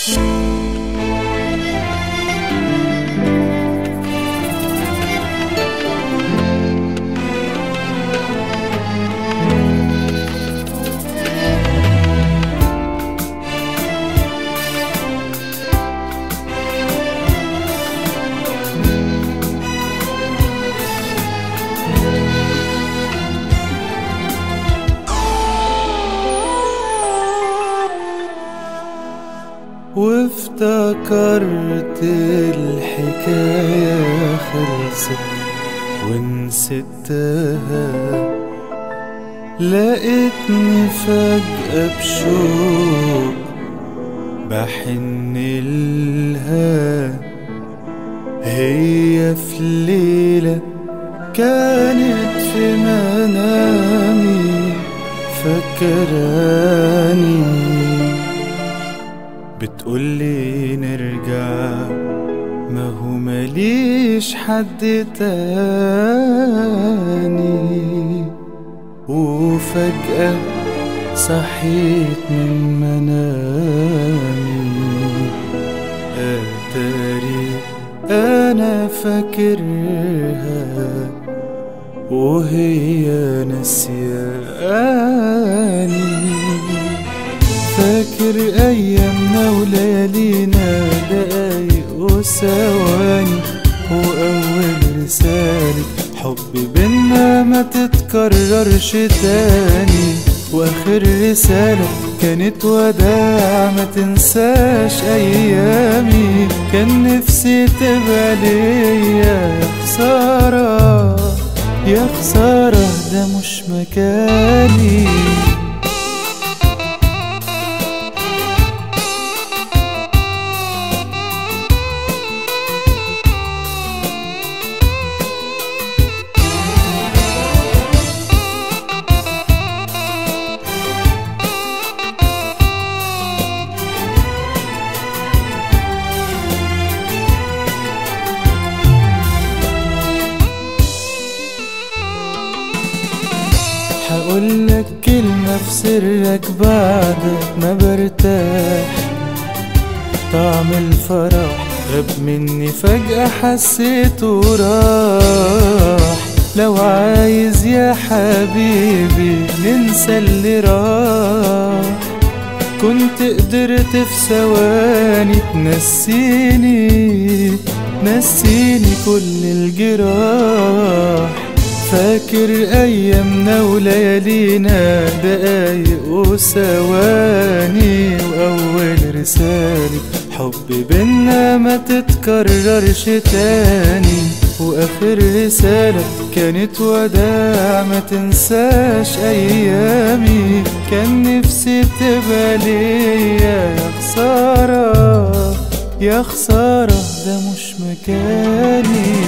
وافتكرت الحكاية خلصت ونسيتها لقيتني فجأة بشوق بحن لها هي في ليلة كانت في منامي فكراني بتقولي نرجع ما هو ماليش حد تاني وفجأة صحيت من منامي أتاري أنا فاكرها وهي نسياني فاكر أيامنا وليالينا دقايق وثواني وأول رسالة حب بينا ما تتكررش تاني وآخر رسالة كانت وداع ما تنساش أيامي كان نفسي تبقى ليا يا خسارة يا خسارة ده مش مكاني هقولك كلمة في سرك بعدك ما برتاح طعم الفرح غاب مني فجأة حسيته راح لو عايز يا حبيبي ننسى اللي راح كنت قدرت في ثواني تنسيني نسيني كل الجراح فاكر أيامنا وليالينا دقايق وثواني وأول رسالة حب بينا ما تتكررش تاني وآخر رسالة كانت وداع ما تنساش أيامي كان نفسي تبقى ليا يا خسارة يا خسارة ده مش مكاني